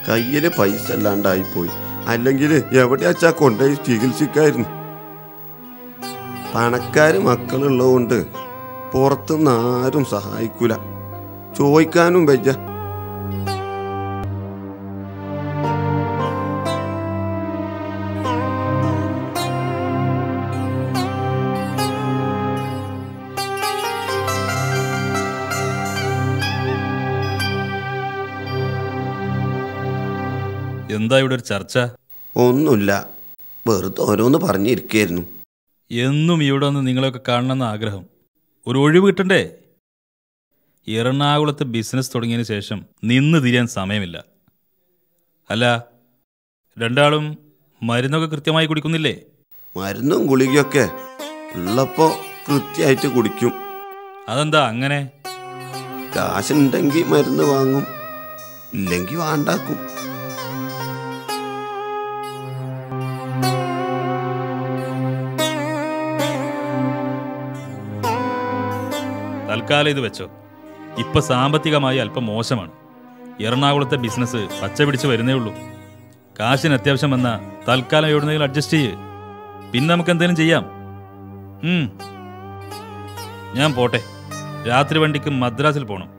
കയ്യിൽ പൈസ അല്ലാണ്ടായിപ്പോയി അല്ലെങ്കിൽ എവിടെയാച്ചാ കൊണ്ടുപോയി ചികിത്സിക്കായിരുന്നു പണക്കാര് മക്കളുള്ളതുകൊണ്ട് പുറത്തുനിന്ന് ആരും സഹായിക്കൂല ചോദിക്കാനും വയ്യ എന്താ ഇവിടെ ഒരു ചർച്ച ഒന്നുമില്ല വെറുതെ ഓരോന്ന് പറഞ്ഞിരിക്കായിരുന്നു എന്നും ഇവിടെ വന്ന് നിങ്ങളെയൊക്കെ കാണണമെന്ന ആഗ്രഹം ഒരു ഒഴിവ് കിട്ടണ്ടേ എറണാകുളത്ത് ബിസിനസ് തുടങ്ങിയതിന് ശേഷം നിന്ന് തിരിയാൻ സമയമില്ല അല്ല രണ്ടാളും മരുന്നൊക്കെ കൃത്യമായി കുടിക്കുന്നില്ലേ മരുന്നും ഗുളികയൊക്കെ ഉള്ളപ്പോൾ കൃത്യമായിട്ട് കുടിക്കും അതെന്താ അങ്ങനെ കാശുണ്ടെങ്കിൽ മരുന്ന് വാങ്ങും ഇല്ലെങ്കിൽ വാണ്ടാക്കും തൽക്കാലം ഇത് വെച്ചോ ഇപ്പൊ സാമ്പത്തികമായി അല്പം മോശമാണ് എറണാകുളത്തെ ബിസിനസ് പച്ച പിടിച്ച് വരുന്നേ ഉള്ളൂ കാശിന് അത്യാവശ്യം വന്ന തൽക്കാലം എവിടുന്നെങ്കിലും അഡ്ജസ്റ്റ് ചെയ്യ് പിന്നെ നമുക്ക് എന്തെങ്കിലും ചെയ്യാം ഉം. ഞാൻ പോട്ടെ രാത്രി വണ്ടിക്ക് മദ്രാസിൽ പോകണം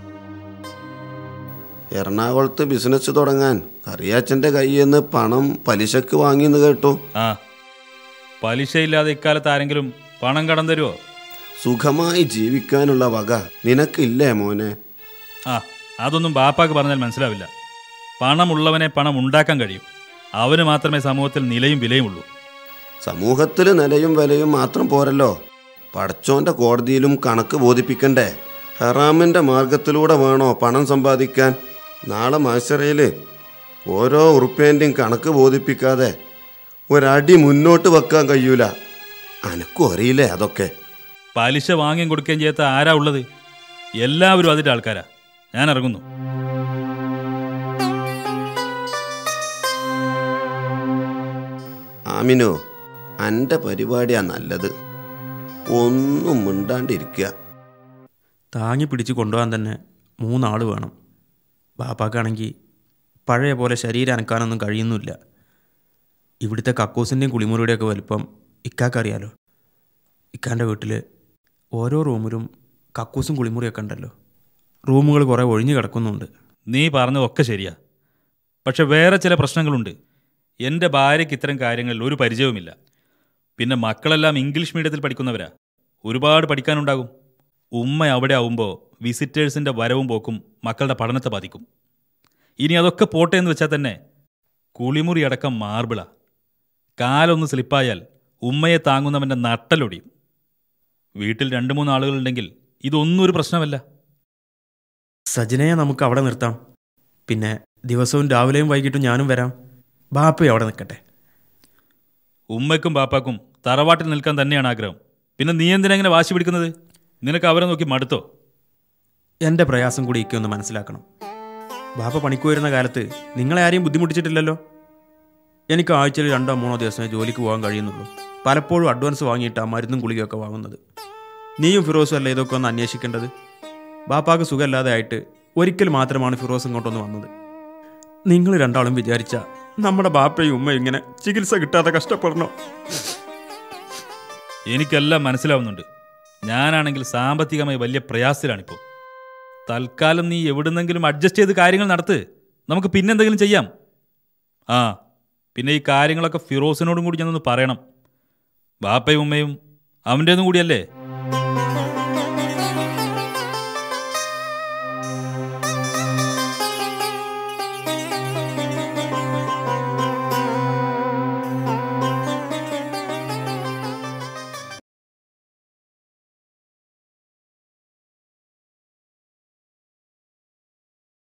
എറണാകുളത്ത് ബിസിനസ് തുടങ്ങാൻ കറിയാച്ചൻ്റെ കയ്യിൽ നിന്ന് പണം പലിശക്ക് വാങ്ങിയെന്ന് കേട്ടു ആ പലിശയില്ലാതെ ഇക്കാലത്ത് ആരെങ്കിലും പണം കടം തരുമോ സുഖമായി ജീവിക്കാനുള്ള വക നിനക്കില്ലേ മോനെ ആ അതൊന്നും ബാപ്പാക്ക് പറഞ്ഞാൽ മനസ്സിലാവില്ല പണമുള്ളവനെ പണം ഉണ്ടാക്കാൻ കഴിയും അവന് മാത്രമേ സമൂഹത്തിൽ നിലയും വിലയും ഉള്ളൂ സമൂഹത്തിൽ നിലയും വിലയും മാത്രം പോരല്ലോ പടച്ചോന്റെ കോടതിയിലും കണക്ക് ബോധിപ്പിക്കണ്ടേ ഹറാമിന്റെ മാർഗത്തിലൂടെ വേണോ പണം സമ്പാദിക്കാൻ നാളെ മാശറയിൽ ഓരോ ഉറുപ്പേൻ്റെയും കണക്ക് ബോധിപ്പിക്കാതെ ഒരടി മുന്നോട്ട് വെക്കാൻ കഴിയൂല അനക്കും അറിയില്ലേ അതൊക്കെ പലിശ വാങ്ങിയും കൊടുക്കുകയും ചെയ്യാത്ത ആരാ ഉള്ളത് എല്ലാവരും അതിൻ്റെ ആൾക്കാരാ ഞാൻ ഇറങ്ങുന്നു ആമിനോ എൻ്റെ പരിപാടിയാ നല്ലത് ഒന്നും മിണ്ടാണ്ടിരിക്കുക താങ്ങി പിടിച്ച് കൊണ്ടുപോകാൻ തന്നെ മൂന്നാൾ വേണം ബാപ്പാക്കാണെങ്കിൽ പഴയ പോലെ ശരീരം അനക്കാനൊന്നും കഴിയുന്നില്ല ഇവിടുത്തെ കക്കൂസിൻ്റെയും കുളിമുറിയുടെയൊക്കെ വലിപ്പം ഇക്കാക്കറിയാലോ ഇക്കാൻ്റെ വീട്ടിൽ ഓരോ റൂമിലും കക്കൂസും കുളിമുറിയൊക്കെ ഉണ്ടല്ലോ റൂമുകൾ കുറേ ഒഴിഞ്ഞു കിടക്കുന്നുണ്ട് നീ പറഞ്ഞതൊക്കെ ശരിയാ പക്ഷെ വേറെ ചില പ്രശ്നങ്ങളുണ്ട് എൻ്റെ ഭാര്യയ്ക്ക് ഇത്തരം കാര്യങ്ങളിൽ ഒരു പരിചയവുമില്ല പിന്നെ മക്കളെല്ലാം ഇംഗ്ലീഷ് മീഡിയത്തിൽ പഠിക്കുന്നവരാ ഒരുപാട് പഠിക്കാനുണ്ടാകും ഉമ്മ അവിടെ ആവുമ്പോൾ വിസിറ്റേഴ്സിൻ്റെ വരവും പോക്കും മക്കളുടെ പഠനത്തെ ബാധിക്കും ഇനി അതൊക്കെ പോട്ടെ എന്ന് വെച്ചാൽ തന്നെ കുളിമുറി അടക്കം മാർബിളാ കാലൊന്ന് സ്ലിപ്പായാൽ ഉമ്മയെ താങ്ങുന്നവൻ്റെ നട്ടലൊടിയും വീട്ടിൽ രണ്ട് മൂന്ന് ആളുകളുണ്ടെങ്കിൽ ഇതൊന്നും ഒരു പ്രശ്നമല്ല സജനയെ നമുക്ക് അവിടെ നിർത്താം പിന്നെ ദിവസവും രാവിലെയും വൈകിട്ടും ഞാനും വരാം ബാപ്പയും അവിടെ നിൽക്കട്ടെ ഉമ്മയ്ക്കും ബാപ്പാക്കും തറവാട്ടിൽ നിൽക്കാൻ തന്നെയാണ് ആഗ്രഹം പിന്നെ നീ എന്തിനാ ഇങ്ങനെ വാശി പിടിക്കുന്നത് നിനക്ക് അവരെ നോക്കി മടുത്തോ എൻ്റെ പ്രയാസം കൂടി ഇക്കൊന്ന് മനസ്സിലാക്കണം ബാപ്പ പണിക്ക് വരുന്ന കാലത്ത് നിങ്ങളെ ആരെയും ബുദ്ധിമുട്ടിച്ചിട്ടില്ലല്ലോ എനിക്ക് ആഴ്ചയിൽ രണ്ടോ മൂന്നോ ദിവസമേ ജോലിക്ക് പോകാൻ കഴിയുന്നുള്ളൂ പലപ്പോഴും അഡ്വാൻസ് വാങ്ങിയിട്ടാണ് മരുന്നും ഗുളികയൊക്കെ വാങ്ങുന്നത് നീയും ഫിറോസും അല്ല ഇതൊക്കെ ഒന്ന് അന്വേഷിക്കേണ്ടത് ബാപ്പാക്ക് സുഖമില്ലാതെ ആയിട്ട് ഒരിക്കൽ മാത്രമാണ് ഫിറോസ് ഇങ്ങോട്ടൊന്ന് വന്നത് നിങ്ങൾ രണ്ടാളും വിചാരിച്ച നമ്മുടെ ബാപ്പയും ഉമ്മയും ഇങ്ങനെ ചികിത്സ കിട്ടാതെ കഷ്ടപ്പെടണോ എനിക്കെല്ലാം മനസ്സിലാവുന്നുണ്ട് ഞാനാണെങ്കിൽ സാമ്പത്തികമായി വലിയ പ്രയാസത്തിലാണിപ്പോൾ തൽക്കാലം നീ എവിടുന്നെങ്കിലും അഡ്ജസ്റ്റ് ചെയ്ത് കാര്യങ്ങൾ നടത്ത് നമുക്ക് പിന്നെന്തെങ്കിലും ചെയ്യാം ആ പിന്നെ ഈ കാര്യങ്ങളൊക്കെ ഫിറോസിനോടും കൂടി ഞാനൊന്ന് പറയണം ബാപ്പയും ഉമ്മയും അവൻ്റേതും കൂടിയല്ലേ